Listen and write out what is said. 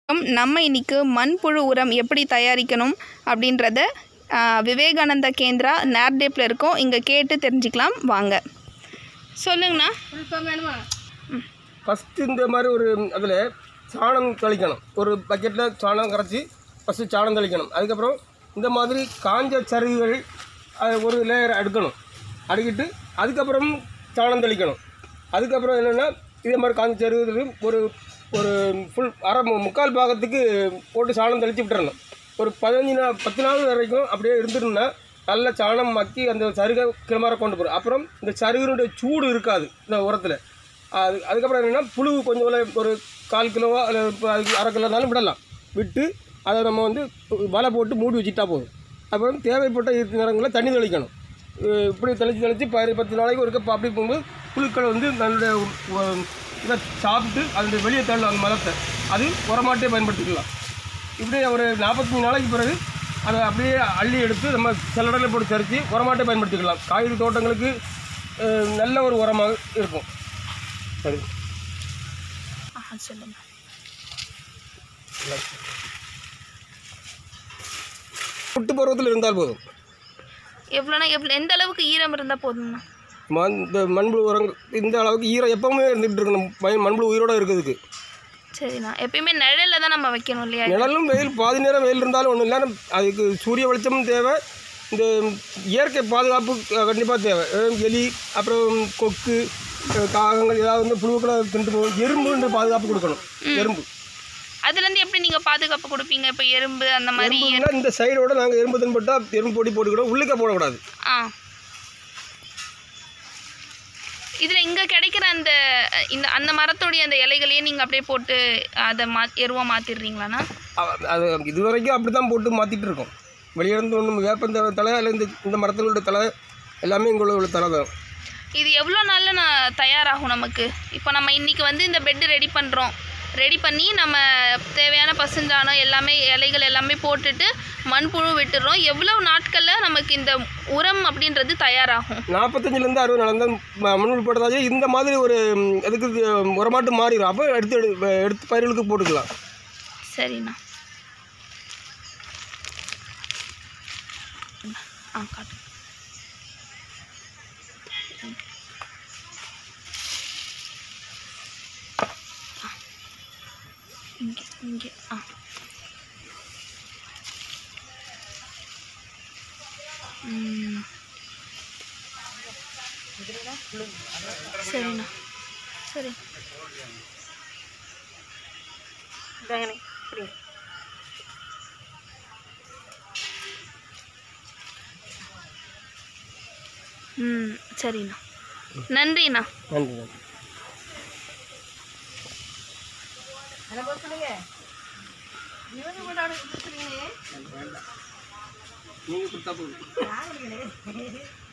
நம்ம இன்னைக்கு மண்புழு உரம் எப்படி தயாரிக்கணும் அப்படின்றத ஆ, விவேகானந்தா கேந்திரா நேர்டேப்பில் இருக்கோம் இங்கே கேட்டு தெரிஞ்சுக்கலாம் வாங்க சொல்லுங்கண்ணா ஃபஸ்ட்டு இந்த மாதிரி ஒரு அதில் சாணம் தெளிக்கணும் ஒரு பக்கெட்டில் சாணம் கரைச்சி ஃபஸ்ட்டு சாணம் தெளிக்கணும் அதுக்கப்புறம் இந்த மாதிரி காஞ்ச சருகுகள் அதை ஒரு லேயர் அடுக்கணும் அடுக்கிட்டு அதுக்கப்புறம் சாணம் தெளிக்கணும் அதுக்கப்புறம் என்னென்னா இதே மாதிரி காஞ்ச சருகு ஒரு ஒரு ஃபுல் அரை மு- முக்கால் பாகத்துக்கு போட்டு சாணம் தெளித்து விட்டுறணும் ஒரு பதினஞ்சு நாள் பத்து நாள் வரைக்கும் அப்படியே இருந்துருந்தா நல்ல சாணம் மக்கி அந்த சருகை கிளமார கொண்டு போகும் அப்புறம் இந்த சருகினுடைய சூடு இருக்காது இந்த உரத்தில் அது அதுக்கப்புறம் என்னென்னா புழு கொஞ்சம் விலை ஒரு கால் கிலோவோ இல்லை இப்போ அதுக்கு அரை கிலோனாலும் விடலாம் விட்டு அதை நம்ம வந்து வலை போட்டு மூடி வச்சுட்டா போதும் அப்புறம் தேவைப்பட்ட இரு நேரங்களில் தண்ணி தெளிக்கணும் அஹ் இப்படி தெளித்து தெளித்து பதி பத்து நாளைக்கு ஒரு கப் அப்படி போகும்போது புழுக்கள் வந்து நல்ல உ- இதை சாப்பிட்டு அதனுடைய வெளியே தள்ளும் அந்த மலத்தை அது உரமாட்டே பயன்படுத்திக்கலாம் இப்படி ஒரு நாற்பத்தஞ்சு நாளைக்கு பிறகு அதை அப்படியே அள்ளி எடுத்து நம்ம சிலடலை போட்டு சரித்து உரமாட்டே பயன்படுத்திக்கலாம் காய்கறி தோட்டங்களுக்கு அஹ், நல்ல ஒரு உரமாக இருக்கும் சரி ஆ சொல்லுங்க புட்டு பருவத்தில் இருந்தால் போதும் எவ்வளோண்ணா எவ்வளோ எந்த அளவுக்கு ஈரம் இருந்தால் போதுங்கண்ணா மண் இந்த மண்புழு உரங்கள் இந்த அளவுக்கு ஈரம் எப்பவுமே இருந்துகிட்டு இருக்கணும் மண் மண்புழு உயிரோட இருக்கிறதுக்கு சரிண்ணா எப்பயுமே நிழலில் தான் நம்ம வைக்கணும் இல்லையா நிழலும் வெயில் பாதி நேரம் வெயில் இருந்தாலும் ஒன்றும் இல்லை அதுக்கு சூரிய வெளிச்சமும் தேவை இந்த இயற்கை பாதுகாப்பு கண்டிப்பாக தேவை அஹ் எலி அப்புறம் கொக்கு அஹ் காகங்கள் ஏதாவது வந்து புழுக்களை தின்று போகும் எறும்புன்ற பாதுகாப்பு கொடுக்கணும் எறும்பு அதுலேருந்து எப்படி நீங்கள் பாதுகாப்பு கொடுப்பீங்க இப்போ எறும்பு அந்த மாதிரி எறும்புன்னா இந்த சைடோட நாங்கள் எறும்பு தின்பட்டால் எறும்பு பொடி போட்டுக்கிடுவோம் உள்ளுக்க போடக்கூடாது ஆ இதில் இங்கே கிடைக்கிற அந்த இந்த அந்த மரத்துடைய அந்த இலைகளையே நீங்கள் அப்படியே போட்டு அதை மா எருவாக மாற்றிடுறீங்களாண்ணா அ- அது இது வரைக்கும் அப்படி தான் போட்டு மாற்றிட்டு இருக்கோம் வெளியிருந்து ஒன்றும் வேப்பந்த தலை அல்ல இந்த இந்த மரத்தில் உள்ள தலை எல்லாமே இங்கே உள்ள தலை தான் இது எவ்வளோ நாளில் நான் தயாராகும் நமக்கு இப்போ நம்ம இன்றைக்கி வந்து இந்த பெட்டு ரெடி பண்ணுறோம் ரெடி பண்ணி நம்ம தேவையான பசுஞ்சாணம் எல்லாமே இலைகள் எல்லாமே போட்டுட்டு மண்புழு விட்டுறோம் எவ்வளோ நாட்களில் நமக்கு இந்த உரம் அப்படின்றது தயாராகும் நாற்பத்தஞ்சிலேருந்து அறுபது நாள் தான் மண்ணுள் போட்டதாச்சு இந்த மாதிரி ஒரு ம், அதுக்கு இது, உரமாட்டு மாறிடும் அப்போ எடுத்து எடு எடுத்து பயிர்களுக்கு போட்டுக்கலாம் சரிண்ணா ஆ காட்டு இங்கே இங்கே ஆ ம். சரிண்ணா சரி ம் சரிண்ணா நன்றிண்ணா நன்றி நன்றி நீங்கள் கொடுத்தா போதும்